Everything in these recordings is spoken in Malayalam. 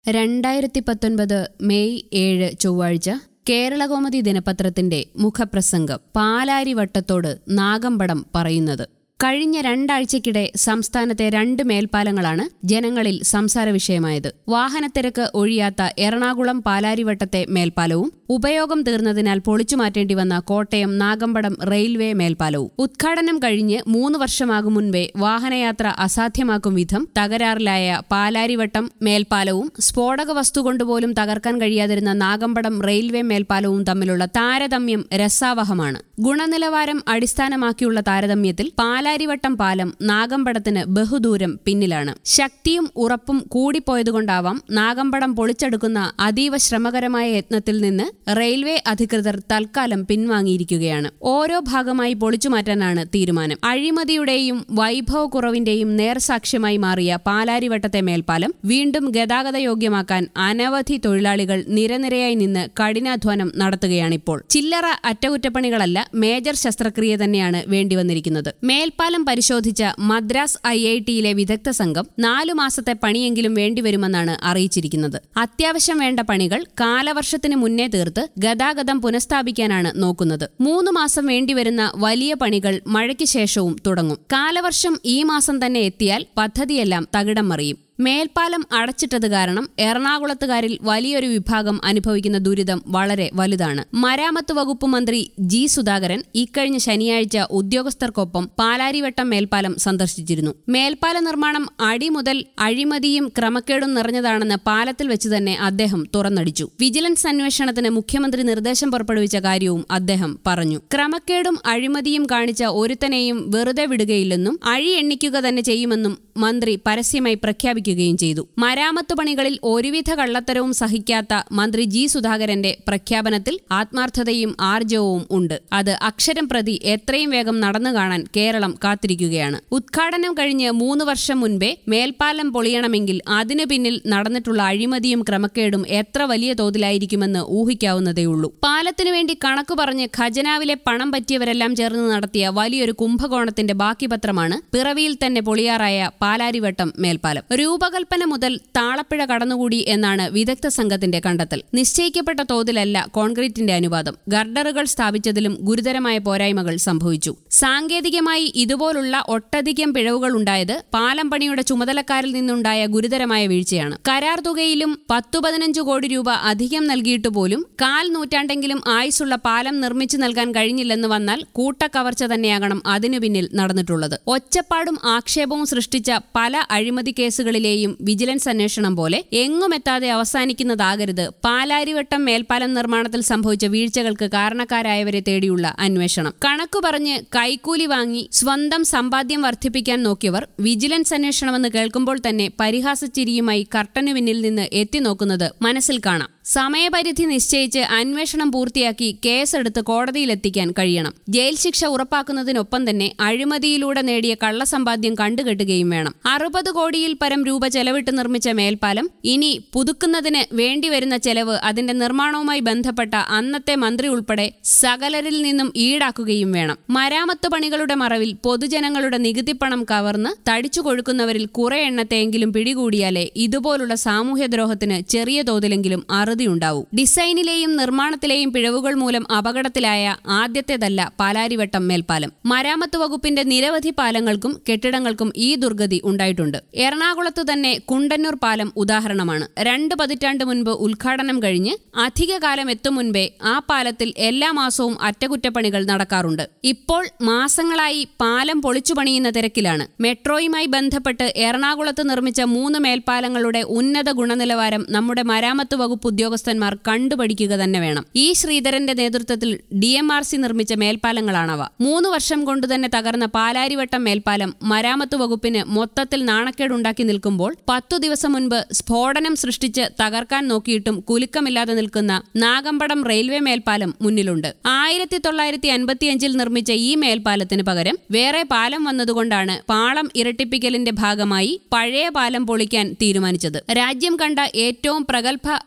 രണ്ടായിരത്തി പത്തൊൻപത് മെയ് ഏഴ് ചൊവ്വാഴ്ച കേരളകൗമുദി ദിനപത്രത്തിന്റെ മുഖപ്രസംഗം പാലാരിവട്ടത്തോട് നാഗമ്പടം പറയുന്നത് കഴിഞ്ഞ രണ്ടാഴ്ചക്കിടെ സംസ്ഥാനത്തെ രണ്ട് മേൽപ്പാലങ്ങളാണ് ജനങ്ങളിൽ സംസാര വിഷയമായത് വാഹനത്തിരക്ക് ഒഴിയാത്ത എറണാകുളം പാലാരിവട്ടത്തെ മേൽപ്പാലവും ഉപയോഗം തീർന്നതിനാൽ പൊളിച്ചു മാറ്റേണ്ടി വന്ന കോട്ടയം നാഗമ്പടം റെയിൽവേ മേൽപ്പാലവും ഉദ്ഘാടനം കഴിഞ്ഞ് മൂന്ന് വർഷമാകും മുൻപേ വാഹനയാത്ര അസാധ്യമാക്കും വിധം തകരാറിലായ പാലാരിവട്ടം മേൽപ്പാലവും സ്ഫോടക വസ്തു കൊണ്ടുപോലും തകർക്കാൻ കഴിയാതിരുന്ന നാഗമ്പടം റെയിൽവേ മേൽപ്പാലവും തമ്മിലുള്ള താരതമ്യം രസാവഹമാണ് ഗുണനിലവാരം അടിസ്ഥാനമാക്കിയുള്ള താരതമ്യത്തിൽ പാലാരിവട്ടം പാലം നാഗമ്പടത്തിന് ബഹുദൂരം പിന്നിലാണ് ശക്തിയും ഉറപ്പും കൂടിപ്പോയതുകൊണ്ടാവാം നാഗമ്പടം പൊളിച്ചെടുക്കുന്ന അതീവ ശ്രമകരമായ യത്നത്തിൽ നിന്ന് റെയിൽവേ അധികൃതർ തൽക്കാലം പിൻവാങ്ങിയിരിക്കുകയാണ് ഓരോ ഭാഗമായി പൊളിച്ചു മാറ്റാനാണ് തീരുമാനം അഴിമതിയുടെയും വൈഭവക്കുറവിന്റെയും നേർസാക്ഷ്യമായി മാറിയ പാലാരിവട്ടത്തെ മേൽപ്പാലം വീണ്ടും ഗതാഗത യോഗ്യമാക്കാൻ അനവധി തൊഴിലാളികൾ നിരനിരയായി നിന്ന് കഠിനാധ്വാനം നടത്തുകയാണിപ്പോൾ ചില്ലറ അറ്റകുറ്റപ്പണികളല്ല മേജർ ശസ്ത്രക്രിയ തന്നെയാണ് വേണ്ടിവന്നിരിക്കുന്നത് മേൽപ്പാലം പരിശോധിച്ച മദ്രാസ് ഐ ഐ ടിയിലെ വിദഗ്ധ സംഘം നാലു മാസത്തെ പണിയെങ്കിലും വേണ്ടിവരുമെന്നാണ് അറിയിച്ചിരിക്കുന്നത് അത്യാവശ്യം വേണ്ട പണികൾ കാലവർഷത്തിന് മുന്നേ തീർത്ത് ഗതാഗതം പുനഃസ്ഥാപിക്കാനാണ് നോക്കുന്നത് മൂന്ന് മാസം വേണ്ടിവരുന്ന വലിയ പണികൾ മഴയ്ക്ക് ശേഷവും തുടങ്ങും കാലവർഷം ഈ മാസം തന്നെ എത്തിയാൽ പദ്ധതിയെല്ലാം തകിടം മറിയും മേൽപ്പാലം അടച്ചിട്ടത് കാരണം എറണാകുളത്തുകാരിൽ വലിയൊരു വിഭാഗം അനുഭവിക്കുന്ന ദുരിതം വളരെ വലുതാണ് മരാമത്ത് വകുപ്പ് മന്ത്രി ജി സുധാകരൻ ഇക്കഴിഞ്ഞ ശനിയാഴ്ച ഉദ്യോഗസ്ഥർക്കൊപ്പം പാലാരിവട്ടം മേൽപ്പാലം സന്ദർശിച്ചിരുന്നു മേൽപ്പാല നിർമ്മാണം അടി മുതൽ അഴിമതിയും ക്രമക്കേടും നിറഞ്ഞതാണെന്ന് പാലത്തിൽ വെച്ച് തന്നെ അദ്ദേഹം തുറന്നടിച്ചു വിജിലൻസ് അന്വേഷണത്തിന് മുഖ്യമന്ത്രി നിർദ്ദേശം പുറപ്പെടുവിച്ച കാര്യവും അദ്ദേഹം പറഞ്ഞു ക്രമക്കേടും അഴിമതിയും കാണിച്ച ഒരുത്തനെയും വെറുതെ വിടുകയില്ലെന്നും അഴി എണ്ണിക്കുക തന്നെ ചെയ്യുമെന്നും മന്ത്രി പരസ്യമായി പ്രഖ്യാപിക്കുകയും ചെയ്തു മരാമത്ത് പണികളിൽ ഒരുവിധ കള്ളത്തരവും സഹിക്കാത്ത മന്ത്രി ജി സുധാകരന്റെ പ്രഖ്യാപനത്തിൽ ആത്മാർത്ഥതയും ആർജവവും ഉണ്ട് അത് അക്ഷരം പ്രതി എത്രയും വേഗം നടന്നു കാണാൻ കേരളം കാത്തിരിക്കുകയാണ് ഉദ്ഘാടനം കഴിഞ്ഞ് മൂന്ന് വർഷം മുൻപേ മേൽപ്പാലം പൊളിയണമെങ്കിൽ അതിനു പിന്നിൽ നടന്നിട്ടുള്ള അഴിമതിയും ക്രമക്കേടും എത്ര വലിയ തോതിലായിരിക്കുമെന്ന് ഊഹിക്കാവുന്നതേയുള്ളൂ പാലത്തിനു വേണ്ടി കണക്കു പറഞ്ഞ് ഖജനാവിലെ പണം പറ്റിയവരെല്ലാം ചേർന്ന് നടത്തിയ വലിയൊരു കുംഭകോണത്തിന്റെ ബാക്കി പത്രമാണ് പിറവിയിൽ തന്നെ പൊളിയാറായ പാലാരിവട്ടം മേൽപ്പാലം രൂപകൽപ്പന മുതൽ താളപ്പിഴ കടന്നുകൂടി എന്നാണ് വിദഗ്ധ സംഘത്തിന്റെ കണ്ടെത്തൽ നിശ്ചയിക്കപ്പെട്ട തോതിലല്ല കോൺക്രീറ്റിന്റെ അനുപാതം ഗർഡറുകൾ സ്ഥാപിച്ചതിലും ഗുരുതരമായ പോരായ്മകൾ സംഭവിച്ചു സാങ്കേതികമായി ഇതുപോലുള്ള ഒട്ടധികം പിഴവുകൾ ഉണ്ടായത് പാലം പണിയുടെ ചുമതലക്കാരിൽ നിന്നുണ്ടായ ഗുരുതരമായ വീഴ്ചയാണ് കരാർ തുകയിലും പത്തു പതിനഞ്ച് കോടി രൂപ അധികം നൽകിയിട്ട് പോലും കാൽ നൂറ്റാണ്ടെങ്കിലും ആയുസുള്ള പാലം നിർമ്മിച്ചു നൽകാൻ കഴിഞ്ഞില്ലെന്ന് വന്നാൽ കൂട്ടക്കവർച്ച തന്നെയാകണം അതിനു പിന്നിൽ നടന്നിട്ടുള്ളത് ഒച്ചപ്പാടും ആക്ഷേപവും സൃഷ്ടിച്ച പല അഴിമതി കേസുകളിലെയും വിജിലൻസ് അന്വേഷണം പോലെ എങ്ങുമെത്താതെ അവസാനിക്കുന്നതാകരുത് പാലാരിവട്ടം മേൽപ്പാലം നിർമ്മാണത്തിൽ സംഭവിച്ച വീഴ്ചകൾക്ക് കാരണക്കാരായവരെ തേടിയുള്ള അന്വേഷണം കണക്കു പറഞ്ഞ് കൈക്കൂലി വാങ്ങി സ്വന്തം സമ്പാദ്യം വർദ്ധിപ്പിക്കാൻ നോക്കിയവർ വിജിലൻസ് അന്വേഷണമെന്ന് കേൾക്കുമ്പോൾ തന്നെ പരിഹാസച്ചിരിയുമായി കർട്ടനു പിന്നിൽ നിന്ന് എത്തിനോക്കുന്നത് മനസ്സിൽ കാണാം സമയപരിധി നിശ്ചയിച്ച് അന്വേഷണം പൂർത്തിയാക്കി കേസെടുത്ത് കോടതിയിലെത്തിക്കാൻ കഴിയണം ജയിൽ ശിക്ഷ ഉറപ്പാക്കുന്നതിനൊപ്പം തന്നെ അഴിമതിയിലൂടെ നേടിയ കള്ളസമ്പാദ്യം കണ്ടുകെട്ടുകയും വേണം അറുപത് കോടിയിൽ പരം രൂപ ചെലവിട്ട് നിർമ്മിച്ച മേൽപ്പാലം ഇനി പുതുക്കുന്നതിന് വേണ്ടിവരുന്ന ചെലവ് അതിന്റെ നിർമ്മാണവുമായി ബന്ധപ്പെട്ട അന്നത്തെ മന്ത്രി ഉൾപ്പെടെ സകലരിൽ നിന്നും ഈടാക്കുകയും വേണം മരാമത്ത് പണികളുടെ മറവിൽ പൊതുജനങ്ങളുടെ നികുതിപ്പണം കവർന്ന് തടിച്ചു കൊഴുക്കുന്നവരിൽ കുറെ എണ്ണത്തെയെങ്കിലും പിടികൂടിയാലേ ഇതുപോലുള്ള സാമൂഹ്യദ്രോഹത്തിന് ചെറിയ തോതിലെങ്കിലും അറുതിയുണ്ടാവൂ ഡിസൈനിലെയും നിർമ്മാണത്തിലെയും പിഴവുകൾ മൂലം അപകടത്തിലായ ആദ്യത്തേതല്ല പാലാരിവട്ടം മേൽപ്പാലം മരാമത്ത് വകുപ്പിന്റെ നിരവധി പാലങ്ങൾക്കും കെട്ടിടങ്ങൾക്കും ഈ ദുർഗതി ഉണ്ടായിട്ടുണ്ട് എറണാകുളത്ത് തന്നെ കുണ്ടന്നൂർ പാലം ഉദാഹരണമാണ് രണ്ട് പതിറ്റാണ്ട് മുൻപ് ഉദ്ഘാടനം കഴിഞ്ഞ് അധികകാലം എത്തും മുൻപേ ആ പാലത്തിൽ എല്ലാ മാസവും അറ്റകുറ്റപ്പണികൾ നടക്കാറുണ്ട് ഇപ്പോൾ മാസങ്ങളായി പാലം പൊളിച്ചു പണിയുന്ന തിരക്കിലാണ് മെട്രോയുമായി ബന്ധപ്പെട്ട് എറണാകുളത്ത് നിർമ്മിച്ച മൂന്ന് മേൽപ്പാലങ്ങളുടെ ഉന്നത ഗുണനിലവാരം നമ്മുടെ മരാമത്ത് വകുപ്പ് ഉദ്യോഗസ്ഥന്മാർ കണ്ടുപഠിക്കുക തന്നെ വേണം ഈ ശ്രീധരന്റെ നേതൃത്വത്തിൽ ഡി എം ആർ സി നിർമ്മിച്ച മേൽപ്പാലങ്ങളാണവ മൂന്ന് വർഷം കൊണ്ട് തന്നെ തകർന്ന പാലാരിവട്ടം മേൽപ്പാലം മരാമത്ത് വകുപ്പിന് മൊത്തത്തിൽ നാണക്കേടുണ്ടാക്കി നിൽക്കുമ്പോൾ പത്തു ദിവസം മുൻപ് സ്ഫോടനം സൃഷ്ടിച്ച് തകർക്കാൻ നോക്കിയിട്ടും കുലുക്കമില്ലാതെ നിൽക്കുന്ന നാഗമ്പടം റെയിൽവേ മേൽപ്പാലം മുന്നിലുണ്ട് ആയിരത്തി തൊള്ളായിരത്തി അൻപത്തിയഞ്ചിൽ നിർമ്മിച്ച ഈ മേൽപ്പാലത്തിന് പകരം വേറെ പാലം വന്നതുകൊണ്ടാണ് പാളം ഇരട്ടിപ്പിക്കലിന്റെ ഭാഗമായി പഴയ പാലം പൊളിക്കാൻ തീരുമാനിച്ചത് രാജ്യം കണ്ട ഏറ്റവും പ്രഗത്ഭ ടെക്നോ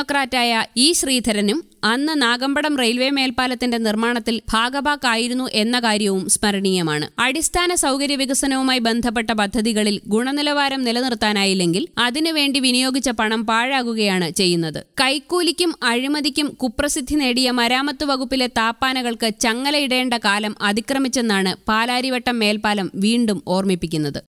ഡെമോക്രാറ്റായ ഇ ശ്രീധരനും അന്ന് നാഗമ്പടം റെയിൽവേ മേൽപ്പാലത്തിന്റെ നിർമ്മാണത്തിൽ ഭാഗഭാക്കായിരുന്നു എന്ന കാര്യവും സ്മരണീയമാണ് അടിസ്ഥാന സൗകര്യ വികസനവുമായി ബന്ധപ്പെട്ട പദ്ധതികളിൽ ഗുണനിലവാരം നിലനിർത്താനായില്ലെങ്കിൽ അതിനുവേണ്ടി വിനിയോഗിച്ച പണം പാഴാകുകയാണ് ചെയ്യുന്നത് കൈക്കൂലിക്കും അഴിമതിക്കും കുപ്രസിദ്ധി നേടിയ മരാമത്ത് വകുപ്പിലെ താപ്പാനകൾക്ക് ചങ്ങലയിടേണ്ട കാലം അതിക്രമിച്ചെന്നാണ് പാലാരിവട്ടം മേൽപ്പാലം വീണ്ടും ഓർമ്മിപ്പിക്കുന്നത്